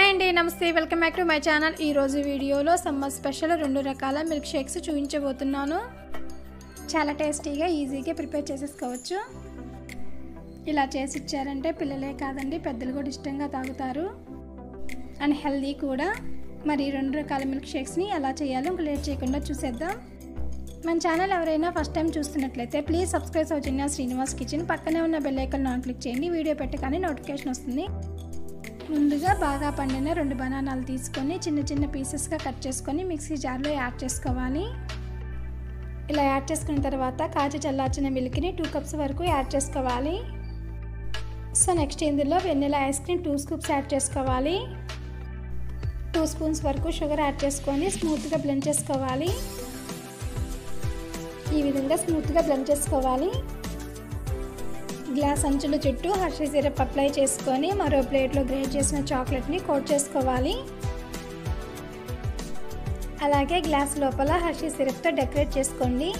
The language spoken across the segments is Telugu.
అండి నమస్తే welcome back to my channel ఈరోజు వీడియోలో సమ్మర్ స్పెషల్ రెండు రకాల మిల్క్ షేక్స్ చూపించబోతున్నాను చాలా టేస్టీగా ఈజీగా ప్రిపేర్ చేసేసుకోవచ్చు ఇలా చేసి ఇచ్చారంటే పిల్లలే కాదండి పెద్దలు కూడా ఇష్టంగా తాగుతారు అండ్ హెల్దీ కూడా మరి ఈ రెండు రకాల మిల్క్ షేక్స్ని ఎలా చేయాలో ఇంకా లేట్ చేయకుండా చూసేద్దాం మన ఛానల్ ఎవరైనా ఫస్ట్ టైం చూస్తున్నట్లయితే ప్లీజ్ సబ్స్క్రైబ్ అవుతున్న శ్రీనివాస్ కిచెన్ పక్కనే ఉన్న బెల్ ఐకాన్ నాన్ క్లిక్ చేయండి వీడియో పెట్టగానే నోటిఫికేషన్ వస్తుంది ముందుగా బాగా పండిన రెండు బనానాలు తీసుకొని చిన్న చిన్న పీసెస్గా కట్ చేసుకొని మిక్సీ జార్లో యాడ్ చేసుకోవాలి ఇలా యాడ్ చేసుకున్న తర్వాత కాచి చల్లార్చిన మిల్క్ని టూ కప్స్ వరకు యాడ్ చేసుకోవాలి సో నెక్స్ట్ ఇందులో vanilla ice cream two scoops add చేసుకోవాలి టూ స్పూన్స్ వరకు షుగర్ యాడ్ చేసుకొని స్మూత్గా బ్లెండ్ చేసుకోవాలి ఈ విధంగా స్మూత్గా బ్లెండ్ చేసుకోవాలి గ్లాస్ అంచుల చుట్టూ హర్షీ సిరప్ అప్లై చేసుకొని మరో ప్లేట్లో గ్రేట్ చేసిన చాక్లెట్ని కోట్ చేసుకోవాలి అలాగే గ్లాస్ లోపల హర్షీ సిరప్తో డెకరేట్ చేసుకోండి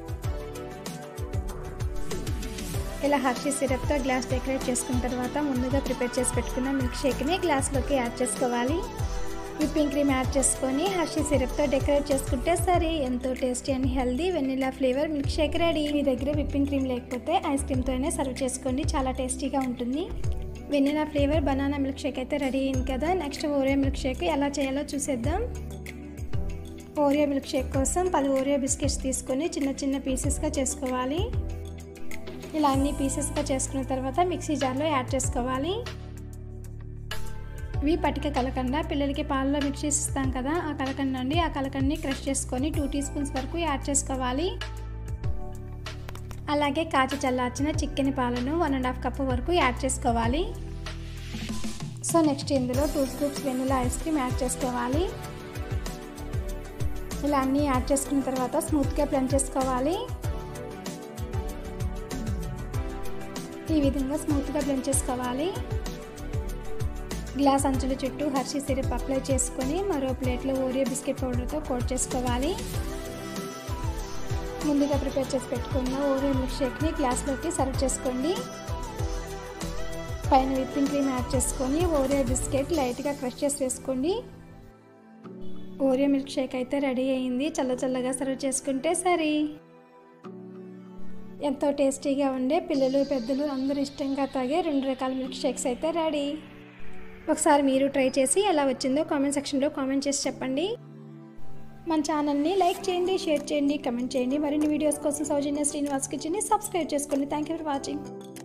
ఇలా హర్షీ సిరప్తో గ్లాస్ డెకరేట్ చేసుకున్న తర్వాత ముందుగా ప్రిపేర్ చేసి పెట్టుకున్న మిల్క్ షేక్ని గ్లాస్లోకి యాడ్ చేసుకోవాలి విప్పింగ్ క్రీమ్ యాడ్ చేసుకొని హర్షీ సిరప్తో డెకరేట్ చేసుకుంటే సరే ఎంతో tasty and healthy vanilla flavour milkshake ready మీ దగ్గర విప్పింగ్ క్రీమ్ లేకపోతే ఐస్ క్రీమ్తోనే సర్వ్ చేసుకోండి చాలా టేస్టీగా ఉంటుంది vanilla flavour banana milkshake అయితే రెడీ అయింది కదా నెక్స్ట్ ఓరియో మిల్క్ షేక్ ఎలా చేయాలో చూసేద్దాం ఓరియో మిల్క్ షేక్ కోసం పది ఓరియో బిస్కెట్స్ తీసుకొని చిన్న చిన్న పీసెస్గా చేసుకోవాలి ఇలా అన్ని పీసెస్గా చేసుకున్న తర్వాత మిక్సీ జార్లో యాడ్ చేసుకోవాలి ఇవి పటిక కలకండ పిల్లలకి పాలలో మిక్స్ చేసి ఇస్తాం కదా ఆ కలకండ అండి ఆ కలకండని క్రష్ చేసుకొని టూ టీ స్పూన్స్ వరకు యాడ్ చేసుకోవాలి అలాగే కాచి చల్లార్చిన చికెన్ పాలను వన్ అండ్ హాఫ్ కప్ వరకు యాడ్ చేసుకోవాలి సో నెక్స్ట్ ఇందులో two scoops vanilla ice cream add చేసుకోవాలి ఇలా అన్నీ యాడ్ చేసుకున్న తర్వాత స్మూత్గా బ్లెండ్ చేసుకోవాలి ఈ విధంగా స్మూత్గా బ్లెండ్ చేసుకోవాలి గ్లాస్ అంచుల చుట్టూ హర్షీ సిరప్ అప్లై చేసుకొని మరో ప్లేట్లో ఓరియో బిస్కెట్ పౌడర్తో కోట్ చేసుకోవాలి ముందుగా ప్రిపేర్ చేసి పెట్టుకున్న ఓరియో మిల్క్ షేక్ని గ్లాస్లోకి సర్వ్ చేసుకోండి పైన విప్పింగ్ క్రీమ్ యాడ్ చేసుకొని ఓరియో బిస్కెట్ లైట్గా క్రష్ చేసి వేసుకోండి ఓరియో మిల్క్ షేక్ అయితే రెడీ అయింది చల్ల చల్లగా సర్వ్ చేసుకుంటే సరే ఎంతో టేస్టీగా ఉండే పిల్లలు పెద్దలు అందరూ ఇష్టంగా తాగే రెండు రకాల మిల్క్ షేక్స్ అయితే రెడీ ఒకసారి మీరు ట్రై చేసి ఎలా వచ్చిందో కామెంట్ సెక్షన్లో కామెంట్ చేసి చెప్పండి మన ఛానల్ని లైక్ చేయండి షేర్ చేయండి కమెంట్ చేయండి మరిన్ని వీడియోస్ కోసం సౌజన్య శ్రీనివాస్ కిచెన్ని సబ్స్క్రైబ్ చేసుకోండి థ్యాంక్ యూ ఫర్ వాచింగ్